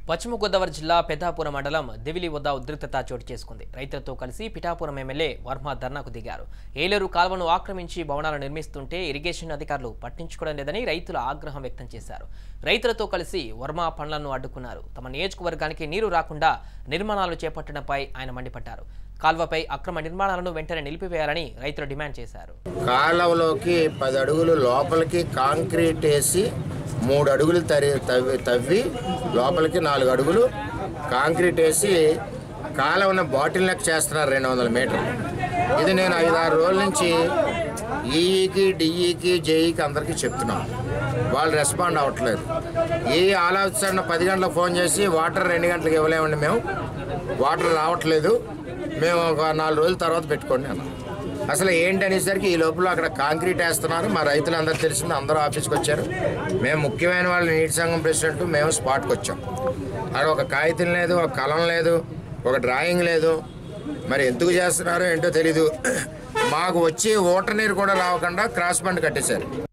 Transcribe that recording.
పశ్చిమ గోదావరి జిల్లా పెద్దాపురం మండలం దివిలి వద్ద ఉద్రిక్తత చోటు చేసుకుంది రైతులతో కలిసి పిఠాపురం ఎమ్మెల్యే వర్మ ధర్నాకు దిగారు ఏలేరు కాల్వను ఆక్రమించి భవనాలు నిర్మిస్తుంటే ఇరిగేషన్ అధికారులు పట్టించుకోవడం లేదని రైతులు ఆగ్రహం వ్యక్తం చేశారు రైతులతో కలిసి వర్మ పనులను అడ్డుకున్నారు తమ నియోజకవర్గానికి నీరు రాకుండా నిర్మాణాలు చేపట్టడంపై ఆయన మండిపడ్డారు కాల్వపై అక్రమ నిర్మాణాలను వెంటనే నిలిపివేయాలని రైతులు డిమాండ్ చేశారు కాలువలోకి పది అడుగులు లోపలికి కాంక్రీట్ వేసి మూడు అడుగులు తరి తవ్వి తవ్వి లోపలికి నాలుగు అడుగులు కాంక్రీట్ వేసి కాలువను బాటిల్ నెక్ చేస్తున్నారు రెండు వందల మీటర్లు ఇది నేను ఐదారు రోజుల నుంచి ఈఈకి డిఈకి జేఈకి అందరికీ చెప్తున్నాను వాళ్ళు రెస్పాండ్ అవ్వట్లేదు ఈ ఆలోచన పది గంటలకు ఫోన్ చేసి వాటర్ రెండు గంటలకు ఇవ్వలేమండి మేము వాటర్ రావట్లేదు మేము ఒక నాలుగు రోజుల తర్వాత పెట్టుకోండి అన్నాం అసలు ఏంటి అనేసరికి ఈ లోపల అక్కడ కాంక్రీట్ వేస్తున్నారు మా రైతులందరూ తెలిసింది అందరూ ఆఫీస్కి వచ్చారు మేము ముఖ్యమైన వాళ్ళు నీటి సంఘం ప్రెసిడెంట్ మేము స్పాట్కి వచ్చాం అక్కడ ఒక కాగితం లేదు ఒక కలం లేదు ఒక డ్రాయింగ్ లేదు మరి ఎందుకు చేస్తున్నారో ఏంటో తెలీదు మాకు వచ్చి ఓటర్ నీరు కూడా రావకుండా క్రాస్ బండ్ కట్టేశారు